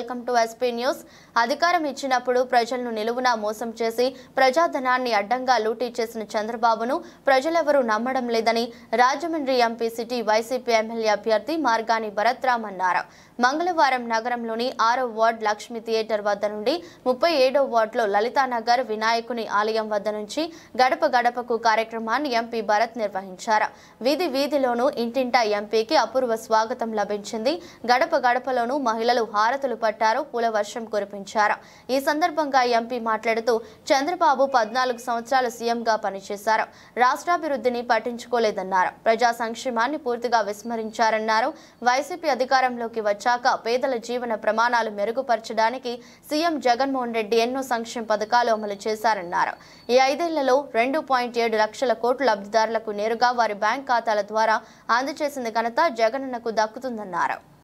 welcome to SP news అధికారం ఇచ్చినప్పుడు ప్రజలను నిలువునా మోసం చేసి ప్రజాధనాన్ని అడ్డంగా లూటీ చేసిన చంద్రబాబును ప్రజలెవరూ నమ్మడం లేదని Rajahmundry MP city YCP MLA అభ్యర్థి మార్గాని భరత్రామ్ అన్నారు మంగళవారం నగరంలోని ఆరో వార్డ్ లక్ష్మీ థియేటర్ వద్ద నుండి ముప్పై ఏడో వార్డులో లలితానగర్ వినాయకుని ఆలయం వద్ద నుంచి గడప గడపకు కార్యక్రమాన్ని ఎంపీ భరత్ నిర్వహించారు వీధి వీధిలోనూ ఇంటింటా ఎంపీకి అపూర్వ స్వాగతం లభించింది గడప గడపలోనూ మహిళలు హారతులు పట్టారు పూల వర్షం కురిపించారు ఈ సందర్భంగా ఎంపీ మాట్లాడుతూ చంద్రబాబు పద్నాలుగు సంవత్సరాలు సీఎంగా పనిచేశారు రాష్ట్రాభివృద్ధిని పట్టించుకోలేదన్నారు ప్రజా సంక్షేమాన్ని పూర్తిగా విస్మరించారన్నారు వైసీపీ అధికారంలోకి వచ్చాక పేదల జీవన ప్రమాణాలు మెరుగుపరచడానికి సీఎం జగన్మోహన్ రెడ్డి ఎన్నో సంక్షేమ పథకాలు అమలు చేశారన్నారు ఈ ఐదేళ్లలో రెండు పాయింట్ ఏడు లక్షల కోట్ల లబ్ధిదారులకు నేరుగా వారి బ్యాంక్ ఖాతాల ద్వారా అందజేసిన ఘనత జగనన్నకు దక్కుతుందన్నారు